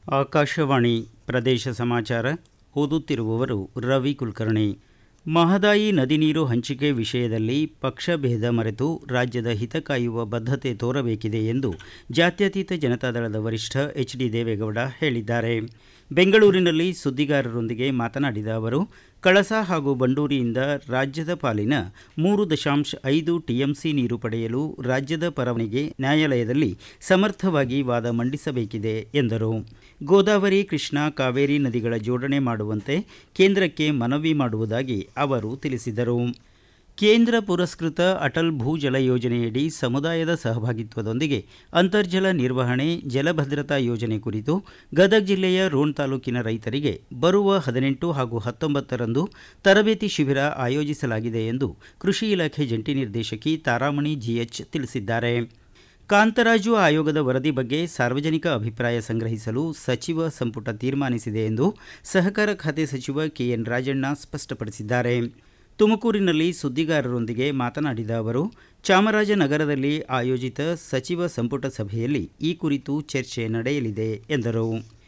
ಆಕಾಶವಾಣಿ ಪ್ರದೇಶ ಸಮಾಚಾರ ಓದುತ್ತಿರುವವರು ರವಿ ಕುಲಕರ್ಣಿ ಮಹದಾಯಿ ನದಿ ನೀರು ಹಂಚಿಕೆ ವಿಷಯದಲ್ಲಿ ಪಕ್ಷಭೇದ ಮರೆತು ರಾಜ್ಯದ ಹಿತ ಕಾಯುವ ಬದ್ಧತೆ ತೋರಬೇಕಿದೆ ಎಂದು ಜಾತ್ಯತೀತ ಜನತಾದಳದ ವರಿಷ್ಠ ಎಚ್ ಡಿ ದೇವೇಗೌಡ ಹೇಳಿದ್ದಾರೆ ಬೆಂಗಳೂರಿನಲ್ಲಿ ಸುದ್ದಿಗಾರರೊಂದಿಗೆ ಮಾತನಾಡಿದ ಅವರು ಕಳಸಾ ಹಾಗೂ ಬಂಡೂರಿಯಿಂದ ರಾಜ್ಯದ ಪಾಲಿನ ಮೂರು ದಶಾಂಶ ಐದು ಟಿಎಂಸಿ ನೀರು ಪಡೆಯಲು ರಾಜ್ಯದ ಪರವಾನಿಗೆ ನ್ಯಾಯಾಲಯದಲ್ಲಿ ಸಮರ್ಥವಾಗಿ ವಾದ ಮಂಡಿಸಬೇಕಿದೆ ಎಂದರು ಗೋದಾವರಿ ಕೃಷ್ಣಾ ಕಾವೇರಿ ನದಿಗಳ ಜೋಡಣೆ ಮಾಡುವಂತೆ ಕೇಂದ್ರಕ್ಕೆ ಮನವಿ ಮಾಡುವುದಾಗಿ ಅವರು ತಿಳಿಸಿದರು ಕೇಂದ್ರ ಪುರಸ್ಕೃತ ಅಟಲ್ ಭೂಜಲ ಯೋಜನೆಯಡಿ ಸಮುದಾಯದ ಸಹಭಾಗಿತ್ವದೊಂದಿಗೆ ಅಂತರ್ಜಲ ನಿರ್ವಹಣೆ ಜಲಭದ್ರತಾ ಯೋಜನೆ ಕುರಿತು ಗದಗ ಜಿಲ್ಲೆಯ ರೋಣ ತಾಲೂಕಿನ ರೈತರಿಗೆ ಬರುವ ಹದಿನೆಂಟು ಹಾಗೂ ಹತ್ತೊಂಬತ್ತರಂದು ತರಬೇತಿ ಶಿಬಿರ ಆಯೋಜಿಸಲಾಗಿದೆ ಎಂದು ಕೃಷಿ ಇಲಾಖೆ ಜಂಟಿ ನಿರ್ದೇಶಕಿ ತಾರಾಮಣಿ ಜಿಎಚ್ ತಿಳಿಸಿದ್ದಾರೆ ಕಾಂತರಾಜು ಆಯೋಗದ ವರದಿ ಬಗ್ಗೆ ಸಾರ್ವಜನಿಕ ಅಭಿಪ್ರಾಯ ಸಂಗ್ರಹಿಸಲು ಸಚಿವ ಸಂಪುಟ ತೀರ್ಮಾನಿಸಿದೆ ಎಂದು ಸಹಕಾರ ಖಾತೆ ಸಚಿವ ಕೆಎನ್ ರಾಜಣ್ಣ ಸ್ಪಷ್ಟಪಡಿಸಿದ್ದಾರೆ ತುಮಕೂರಿನಲ್ಲಿ ಸುದ್ದಿಗಾರರೊಂದಿಗೆ ಮಾತನಾಡಿದ ಅವರು ಚಾಮರಾಜನಗರದಲ್ಲಿ ಆಯೋಜಿತ ಸಚಿವ ಸಂಪುಟ ಸಭೆಯಲ್ಲಿ ಈ ಕುರಿತು ಚರ್ಚೆ ನಡೆಯಲಿದೆ ಎಂದರು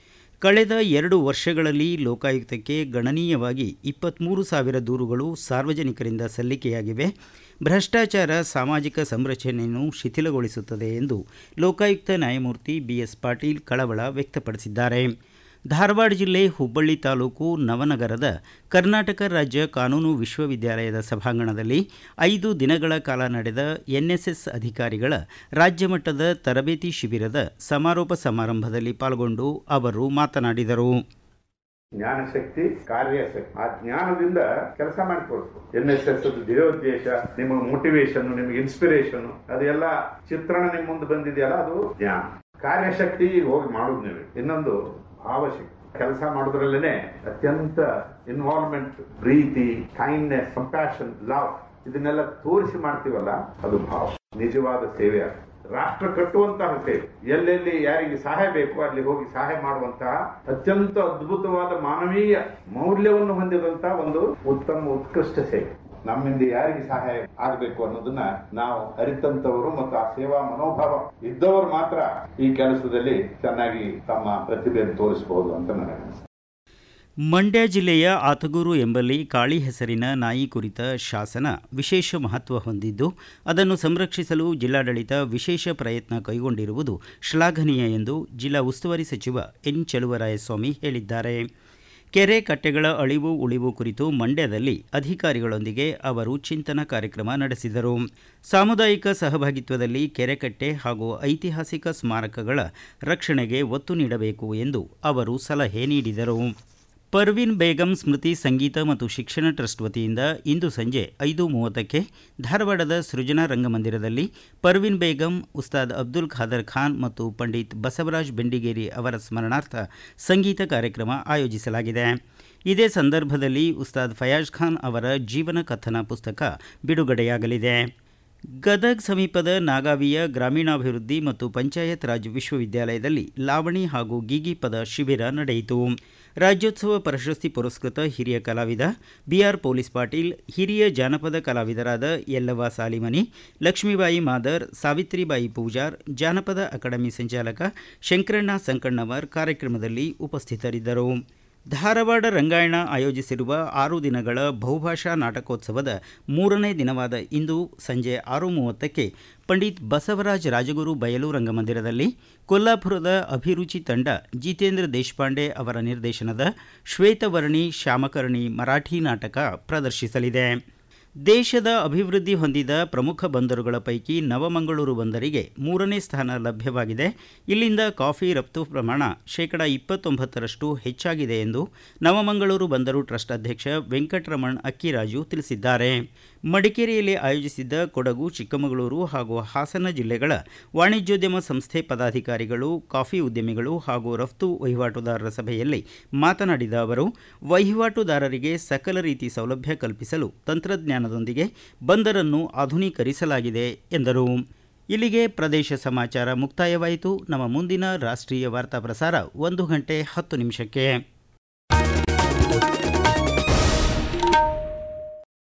ಕಳೆದ ಎರಡು ವರ್ಷಗಳಲ್ಲಿ ಲೋಕಾಯುಕ್ತಕ್ಕೆ ಗಣನೀಯವಾಗಿ ಇಪ್ಪತ್ತ್ಮೂರು ಸಾವಿರ ದೂರುಗಳು ಸಾರ್ವಜನಿಕರಿಂದ ಸಲ್ಲಿಕೆಯಾಗಿವೆ ಭ್ರಷ್ಟಾಚಾರ ಸಾಮಾಜಿಕ ಸಂರಚನೆಯನ್ನು ಶಿಥಿಲಗೊಳಿಸುತ್ತದೆ ಎಂದು ಲೋಕಾಯುಕ್ತ ನ್ಯಾಯಮೂರ್ತಿ ಬಿಎಸ್ ಪಾಟೀಲ್ ಕಳವಳ ವ್ಯಕ್ತಪಡಿಸಿದ್ದಾರೆ ಧಾರವಾಡ ಜಿಲ್ಲೆ ಹುಬ್ಬಳ್ಳಿ ತಾಲೂಕು ನವನಗರದ ಕರ್ನಾಟಕ ರಾಜ್ಯ ಕಾನೂನು ವಿಶ್ವವಿದ್ಯಾಲಯದ ಸಭಾಂಗಣದಲ್ಲಿ ಐದು ದಿನಗಳ ಕಾಲ ನಡೆದ ಎನ್ಎಸ್ಎಸ್ ಅಧಿಕಾರಿಗಳ ರಾಜ್ಯ ಮಟ್ಟದ ತರಬೇತಿ ಶಿಬಿರದ ಸಮಾರೋಪ ಸಮಾರಂಭದಲ್ಲಿ ಪಾಲ್ಗೊಂಡು ಅವರು ಮಾತನಾಡಿದರು ಜ್ಞಾನಶಕ್ತಿ ಕಾರ್ಯಶಕ್ತಿ ಆ ಜ್ಞಾನದಿಂದ ಕೆಲಸ ಮಾಡಿ ತೋರಿಸ್ಬೇಕು ಎನ್ ಎಸ್ ಎಸ್ ಧ್ಯೇಯೋದ್ದೇಶ ನಿಮ್ಮ ಮೋಟಿವೇಶನ್ ನಿಮ್ಗೆ ಇನ್ಸ್ಪಿರೇಷನ್ ಅದೆಲ್ಲ ಚಿತ್ರಣ ನಿಮ್ ಮುಂದೆ ಬಂದಿದೆಯಲ್ಲ ಅದು ಜ್ಞಾನ ಕಾರ್ಯಶಕ್ತಿ ಹೋಗಿ ಮಾಡುದು ನೀವು ಇನ್ನೊಂದು ಭಾವಶಕ್ತಿ ಕೆಲಸ ಮಾಡೋದ್ರಲ್ಲೇನೆ ಅತ್ಯಂತ ಇನ್ವಾಲ್ವ್ಮೆಂಟ್ ಪ್ರೀತಿ ಕೈಂಡ್ನೆಸ್ ಕಂಪ್ಯಾಷನ್ ಲವ್ ಇದನ್ನೆಲ್ಲ ತೋರಿಸಿ ಮಾಡ್ತೀವಲ್ಲ ಅದು ಭಾವ ನಿಜವಾದ ಸೇವೆ ಆಗ್ತದೆ ರಾಷ್ಟ್ರ ಕಟ್ಟುವಂತಹ ಸೇವೆ ಎಲ್ಲೆಲ್ಲಿ ಯಾರಿಗೆ ಸಹಾಯ ಬೇಕು ಅಲ್ಲಿ ಹೋಗಿ ಸಹಾಯ ಮಾಡುವಂತಹ ಅತ್ಯಂತ ಅದ್ಭುತವಾದ ಮಾನವೀಯ ಮೌಲ್ಯವನ್ನು ಹೊಂದಿದಂತಹ ಒಂದು ಉತ್ತಮ ಉತ್ಕೃಷ್ಟ ಸೇವೆ ನಮ್ಮಿಂದ ಯಾರಿಗೆ ಸಹಾಯ ಆಗಬೇಕು ಅನ್ನೋದನ್ನ ನಾವು ಅರಿತಂತವರು ಮತ್ತು ಆ ಸೇವಾ ಮನೋಭಾವ ಇದ್ದವರು ಮಾತ್ರ ಈ ಕೆಲಸದಲ್ಲಿ ಚೆನ್ನಾಗಿ ತಮ್ಮ ಪ್ರತಿಭೆಯನ್ನು ತೋರಿಸಬಹುದು ಅಂತ ನನಗೆ ಅನಿಸ್ತದೆ ಮಂಡ್ಯ ಜಿಲ್ಲೆಯ ಆತಗೂರು ಎಂಬಲ್ಲಿ ಕಾಳಿ ಹೆಸರಿನ ನಾಯಿ ಕುರಿತ ಶಾಸನ ವಿಶೇಷ ಮಹತ್ವ ಹೊಂದಿದ್ದು ಅದನ್ನು ಸಂರಕ್ಷಿಸಲು ಜಿಲ್ಲಾಡಳಿತ ವಿಶೇಷ ಪ್ರಯತ್ನ ಕೈಗೊಂಡಿರುವುದು ಶ್ಲಾಘನೀಯ ಎಂದು ಜಿಲ್ಲಾ ಉಸ್ತುವಾರಿ ಸಚಿವ ಎನ್ ಚಲುವರಾಯಸ್ವಾಮಿ ಹೇಳಿದ್ದಾರೆ ಕೆರೆ ಕಟ್ಟೆಗಳ ಅಳಿವು ಉಳಿವು ಕುರಿತು ಮಂಡ್ಯದಲ್ಲಿ ಅಧಿಕಾರಿಗಳೊಂದಿಗೆ ಅವರು ಚಿಂತನ ಕಾರ್ಯಕ್ರಮ ನಡೆಸಿದರು ಸಾಮುದಾಯಿಕ ಸಹಭಾಗಿತ್ವದಲ್ಲಿ ಕೆರೆಕಟ್ಟೆ ಹಾಗೂ ಐತಿಹಾಸಿಕ ಸ್ಮಾರಕಗಳ ರಕ್ಷಣೆಗೆ ಒತ್ತು ನೀಡಬೇಕು ಎಂದು ಅವರು ಸಲಹೆ ನೀಡಿದರು ಪರ್ವಿನ್ ಬೇಗಂ ಸ್ಮೃತಿ ಸಂಗೀತ ಮತ್ತು ಶಿಕ್ಷಣ ಟ್ರಸ್ಟ್ ವತಿಯಿಂದ ಇಂದು ಸಂಜೆ ಐದು ಮೂವತ್ತಕ್ಕೆ ಧಾರವಾಡದ ಸೃಜನಾ ರಂಗಮಂದಿರದಲ್ಲಿ ಪರ್ವಿನ್ ಬೇಗಂ ಉಸ್ತಾದ್ ಅಬ್ದುಲ್ ಖಾದರ್ ಖಾನ್ ಮತ್ತು ಪಂಡಿತ್ ಬಸವರಾಜ್ ಬೆಂಡಿಗೇರಿ ಅವರ ಸ್ಮರಣಾರ್ಥ ಸಂಗೀತ ಕಾರ್ಯಕ್ರಮ ಆಯೋಜಿಸಲಾಗಿದೆ ಇದೇ ಸಂದರ್ಭದಲ್ಲಿ ಉಸ್ತಾದ್ ಫಯಾಜ್ ಖಾನ್ ಅವರ ಜೀವನ ಕಥನ ಪುಸ್ತಕ ಬಿಡುಗಡೆಯಾಗಲಿದೆ ಗದಗ್ ಸಮೀಪದ ನಾಗಾವಿಯ ಗ್ರಾಮೀಣಾಭಿವೃದ್ಧಿ ಮತ್ತು ಪಂಚಾಯತ್ ರಾಜ್ ವಿಶ್ವವಿದ್ಯಾಲಯದಲ್ಲಿ ಲಾವಣಿ ಹಾಗೂ ಗೀಗಿ ಪದ ಶಿಬಿರ ನಡೆಯಿತು ರಾಜ್ಯೋತ್ಸವ ಪ್ರಶಸ್ತಿ ಪುರಸ್ಕೃತ ಹಿರಿಯ ಕಲಾವಿದ ಬಿಆರ್ ಪೊಲೀಸ್ ಪಾಟೀಲ್ ಹಿರಿಯ ಜಾನಪದ ಕಲಾವಿದರಾದ ಯಲ್ಲವ ಸಾಲಿಮನಿ ಲಕ್ಷ್ಮೀಬಾಯಿ ಮಾದರ್ ಸಾವಿತ್ರಿಬಾಯಿ ಪೂಜಾರ್ ಜಾನಪದ ಅಕಾಡೆಮಿ ಸಂಚಾಲಕ ಶಂಕರಣ್ಣ ಸಂಕಣ್ಣವರ್ ಕಾರ್ಯಕ್ರಮದಲ್ಲಿ ಉಪಸ್ಥಿತರಿದ್ದರು ಧಾರವಾಡ ರಂಗಾಯಣ ಆಯೋಜಿಸಿರುವ ಆರು ದಿನಗಳ ಬಹುಭಾಷಾ ನಾಟಕೋತ್ಸವದ ಮೂರನೇ ದಿನವಾದ ಇಂದು ಸಂಜೆ ಆರು ಮೂವತ್ತಕ್ಕೆ ಪಂಡಿತ್ ಬಸವರಾಜ ರಾಜಗುರು ಬಯಲು ರಂಗಮಂದಿರದಲ್ಲಿ ಕೊಲ್ಲಾಪುರದ ಅಭಿರುಚಿ ತಂಡ ಜಿತೇಂದ್ರ ದೇಶಪಾಂಡೆ ಅವರ ನಿರ್ದೇಶನದ ಶ್ವೇತವರ್ಣಿ ಶ್ಯಾಮಕರ್ಣಿ ಮರಾಠಿ ನಾಟಕ ಪ್ರದರ್ಶಿಸಲಿದೆ ದೇಶದ ಅಭಿವೃದ್ಧಿ ಹೊಂದಿದ ಪ್ರಮುಖ ಬಂದರುಗಳ ಪೈಕಿ ನವಮಂಗಳೂರು ಬಂದರಿಗೆ ಮೂರನೇ ಸ್ಥಾನ ಲಭ್ಯವಾಗಿದೆ ಇಲ್ಲಿಂದ ಕಾಫಿ ರಫ್ತು ಪ್ರಮಾಣ ಶೇಕಡ ಇಪ್ಪತ್ತೊಂಬತ್ತರಷ್ಟು ಹೆಚ್ಚಾಗಿದೆ ಎಂದು ನವಮಂಗಳೂರು ಬಂದರು ಟ್ರಸ್ಟ್ ಅಧ್ಯಕ್ಷ ವೆಂಕಟರಮಣ್ ಅಕ್ಕಿರಾಜು ತಿಳಿಸಿದ್ದಾರೆ ಮಡಿಕೇರಿಯಲ್ಲಿ ಆಯೋಜಿಸಿದ್ದ ಕೊಡಗು ಚಿಕ್ಕಮಗಳೂರು ಹಾಗೂ ಹಾಸನ ಜಿಲ್ಲೆಗಳ ವಾಣಿಜ್ಯೋದ್ಯಮ ಸಂಸ್ಥೆ ಪದಾಧಿಕಾರಿಗಳು ಕಾಫಿ ಉದ್ಯಮಿಗಳು ಹಾಗೂ ರಫ್ತು ವಹಿವಾಟುದಾರರ ಸಭೆಯಲ್ಲಿ ಮಾತನಾಡಿದ ಅವರು ವಹಿವಾಟುದಾರರಿಗೆ ಸಕಲ ರೀತಿ ಸೌಲಭ್ಯ ಕಲ್ಪಿಸಲು ತಂತ್ರಜ್ಞಾನದೊಂದಿಗೆ ಬಂದರನ್ನು ಆಧುನೀಕರಿಸಲಾಗಿದೆ ಎಂದರು ಇಲ್ಲಿಗೆ ಪ್ರದೇಶ ಸಮಾಚಾರ ಮುಕ್ತಾಯವಾಯಿತು ನಮ್ಮ ಮುಂದಿನ ರಾಷ್ಟ್ರೀಯ ವಾರ್ತಾ ಪ್ರಸಾರ ಒಂದು ಗಂಟೆ ಹತ್ತು ನಿಮಿಷಕ್ಕೆ